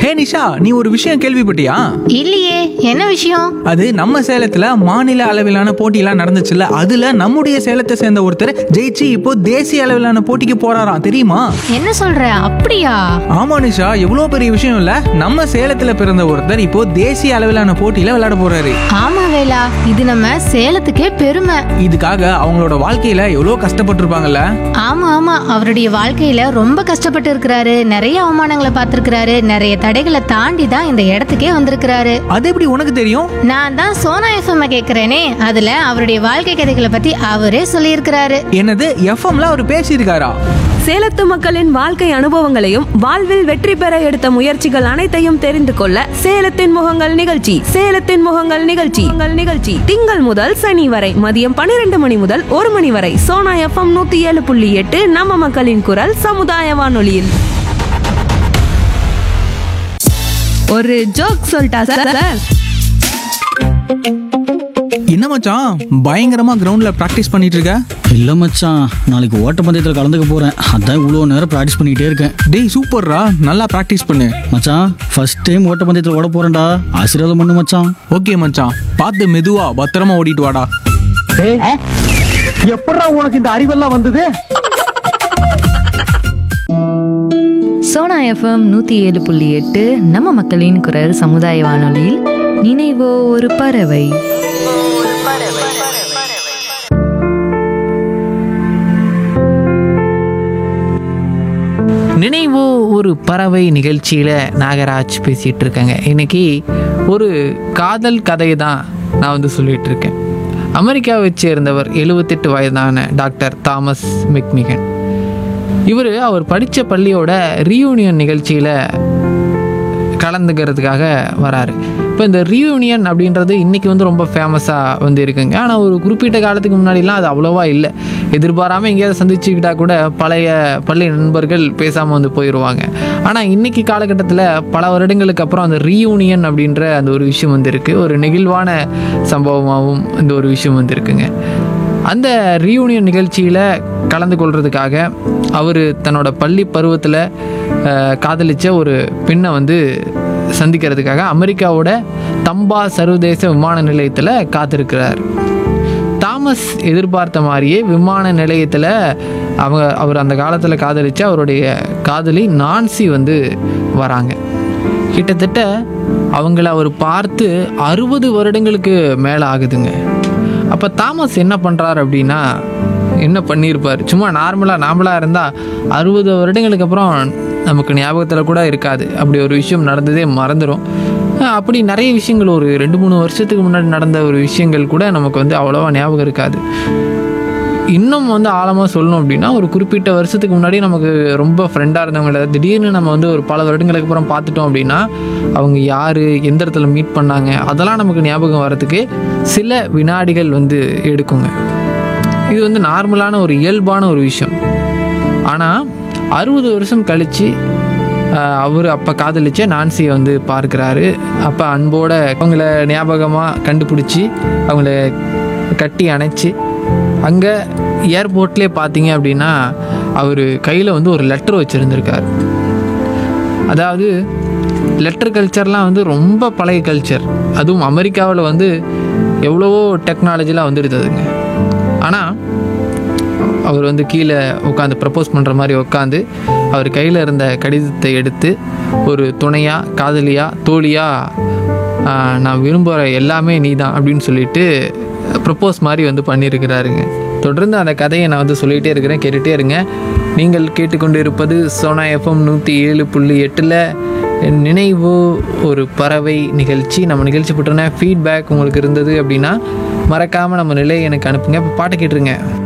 ஹே நிஷா நீ ஒரு விஷயம் கேள்விப்பட்டியா இல்லையே என்ன விஷயம் அது நம்ம சேலத்துல மாநில அளவிலான போட்டியெல்லாம் நடந்துச்சுல்ல அதுல நம்முடைய சேலத்தை சேர்ந்த ஒருத்தர் ஜெயிச்சு இப்போ தேசிய அளவிலான போட்டிக்கு போறாராம் தெரியுமா என்ன சொல்ற அப்படியா ஆமா நிஷா எவ்வளவு பெரிய விஷயம் இல்ல நம்ம சேலத்துல பிறந்த ஒருத்தர் இப்போ தேசிய அளவிலான போட்டியில விளையாட போறாரு ஆமா வேலா இது நம்ம சேலத்துக்கே பெருமை இதுக்காக அவங்களோட வாழ்க்கையில எவ்வளவு கஷ்டப்பட்டிருப்பாங்கல்ல ஆமா ஆமா அவருடைய வாழ்க்கையில ரொம்ப கஷ்டப்பட்டு இருக்கிறாரு நிறைய அவமானங்களை பார்த்திருக்கிறாரு நிறைய தடைகளை தாண்டி தான் இந்த இடத்துக்கே வந்திருக்கிறாரு அது எப்படி உனக்கு தெரியும் நான் தான் சோனா எஃப்எம் கேக்குறேனே அதுல அவருடைய வாழ்க்கை கதைகளை பத்தி அவரே சொல்லியிருக்கிறாரு என்னது எஃப்எம்ல அவர் பேசியிருக்காரா சேலத்து மக்களின் வாழ்க்கை அனுபவங்களையும் வாழ்வில் வெற்றி பெற எடுத்த முயற்சிகள் அனைத்தையும் தெரிந்து கொள்ள சேலத்தின் முகங்கள் நிகழ்ச்சி சேலத்தின் முகங்கள் நிகழ்ச்சி உங்கள் நிகழ்ச்சி திங்கள் முதல் சனி வரை மதியம் பன்னிரண்டு மணி முதல் ஒரு மணி வரை சோனா எஃப்எம் நூத்தி ஏழு புள்ளி எட்டு நம்ம மக்களின் குரல் சமுதாய வானொலியில் ஒரு ஜோக் சொல்லிட்டா சார் என்ன மச்சான் பயங்கரமா கிரவுண்ட்ல பிராக்டிஸ் பண்ணிட்டு இருக்க இல்லை மச்சான் நாளைக்கு ஓட்டப்பந்தயத்தில் கலந்துக்க போகிறேன் அதான் இவ்வளோ நேரம் ப்ராக்டிஸ் பண்ணிக்கிட்டே இருக்கேன் டேய் சூப்பர்ரா நல்லா பிராக்டிஸ் பண்ணு மச்சான் ஃபர்ஸ்ட் டைம் ஓட்டப்பந்தயத்தில் ஓட போகிறேன்டா ஆசீர்வாதம் பண்ணு மச்சான் ஓகே மச்சான் பார்த்து மெதுவா பத்திரமா ஓடிட்டு வாடா எப்படா உனக்கு இந்த அறிவெல்லாம் வந்தது சோனா எஃப்எம் நூற்றி ஏழு புள்ளி எட்டு நம்ம மக்களின் குரல் சமுதாய வானொலியில் நினைவோ ஒரு பறவை நினைவோ ஒரு பறவை நிகழ்ச்சியில் நாகராஜ் பேசிகிட்டு இருக்கேங்க இன்னைக்கு ஒரு காதல் கதையை தான் நான் வந்து சொல்லிட்டு இருக்கேன் அமெரிக்காவை சேர்ந்தவர் எழுபத்தெட்டு வயதான டாக்டர் தாமஸ் மெக்மிகன் இவர் அவர் படித்த பள்ளியோட ரீயூனியன் நிகழ்ச்சியில் கலந்துக்கிறதுக்காக வராரு இப்போ இந்த ரீயூனியன் அப்படின்றது இன்றைக்கி வந்து ரொம்ப ஃபேமஸாக வந்து இருக்குங்க ஆனால் ஒரு குறிப்பிட்ட காலத்துக்கு முன்னாடிலாம் அது அவ்வளோவா இல்லை எதிர்பாராமல் எங்கேயாவது சந்திச்சுக்கிட்டா கூட பழைய பள்ளி நண்பர்கள் பேசாமல் வந்து போயிடுவாங்க ஆனால் இன்றைக்கி காலகட்டத்தில் பல வருடங்களுக்கு அப்புறம் அந்த ரீயூனியன் அப்படின்ற அந்த ஒரு விஷயம் வந்து இருக்குது ஒரு நெகிழ்வான சம்பவமாகவும் இந்த ஒரு விஷயம் வந்து இருக்குங்க அந்த ரீயூனியன் நிகழ்ச்சியில் கலந்து கொள்றதுக்காக அவர் தன்னோட பள்ளி பருவத்தில் காதலிச்ச ஒரு பெண்ணை வந்து சந்திக்கிறதுக்காக அமெரிக்காவோட தம்பா சர்வதேச விமான நிலையத்தில் காத்திருக்கிறார் தாமஸ் எதிர்பார்த்த மாதிரியே விமான நிலையத்தில் அவங்க அவர் அந்த காலத்தில் காதலிச்ச அவருடைய காதலி நான்சி வந்து வராங்க கிட்டத்தட்ட அவங்கள அவர் பார்த்து அறுபது வருடங்களுக்கு மேலே ஆகுதுங்க அப்போ தாமஸ் என்ன பண்ணுறார் அப்படின்னா என்ன பண்ணியிருப்பார் சும்மா நார்மலாக நார்மலாக இருந்தால் அறுபது வருடங்களுக்கு அப்புறம் நமக்கு ஞாபகத்தில் கூட இருக்காது அப்படி ஒரு விஷயம் நடந்ததே மறந்துடும் அஹ் அப்படி நிறைய விஷயங்கள் ஒரு ரெண்டு மூணு வருஷத்துக்கு முன்னாடி நடந்த ஒரு விஷயங்கள் கூட நமக்கு வந்து அவ்வளோவா ஞாபகம் இருக்காது இன்னும் வந்து ஆழமாக சொல்லணும் அப்படின்னா ஒரு குறிப்பிட்ட வருஷத்துக்கு முன்னாடி நமக்கு ரொம்ப ஃப்ரெண்டாக இருந்தவங்கள திடீர்னு நம்ம வந்து ஒரு பல வருடங்களுக்கு அப்புறம் பார்த்துட்டோம் அப்படின்னா அவங்க யார் எந்த இடத்துல மீட் பண்ணாங்க அதெல்லாம் நமக்கு ஞாபகம் வரதுக்கு சில வினாடிகள் வந்து எடுக்குங்க இது வந்து நார்மலான ஒரு இயல்பான ஒரு விஷயம் ஆனால் அறுபது வருஷம் கழித்து அவர் அப்போ காதலிச்ச நான்சியை வந்து பார்க்குறாரு அப்போ அன்போட அவங்கள ஞாபகமாக கண்டுபிடிச்சி அவங்கள கட்டி அணைச்சி அங்கே ஏர்போர்ட்லேயே பார்த்தீங்க அப்படின்னா அவர் கையில் வந்து ஒரு லெட்டர் வச்சுருந்துருக்கார் அதாவது லெட்டர் கல்ச்சர்லாம் வந்து ரொம்ப பழைய கல்ச்சர் அதுவும் அமெரிக்காவில் வந்து எவ்வளவோ டெக்னாலஜிலாம் வந்துடுதுங்க ஆனால் அவர் வந்து கீழே உட்காந்து ப்ரப்போஸ் பண்ணுற மாதிரி உட்காந்து அவர் கையில் இருந்த கடிதத்தை எடுத்து ஒரு துணையாக காதலியாக தோழியாக நான் விரும்புகிற எல்லாமே நீ தான் அப்படின்னு சொல்லிட்டு ப்ரப்போஸ் மாதிரி வந்து பண்ணியிருக்கிறாருங்க தொடர்ந்து அந்த கதையை நான் வந்து சொல்லிகிட்டே இருக்கிறேன் கேட்டுகிட்டே இருங்க நீங்கள் கேட்டுக்கொண்டு இருப்பது சோனா எஃப்எம் நூற்றி ஏழு புள்ளி எட்டில் நினைவு ஒரு பறவை நிகழ்ச்சி நம்ம நிகழ்ச்சி பற்றின ஃபீட்பேக் உங்களுக்கு இருந்தது அப்படின்னா மறக்காமல் நம்ம நிலையை எனக்கு அனுப்புங்க இப்போ பாட்டு கேட்டுருங்க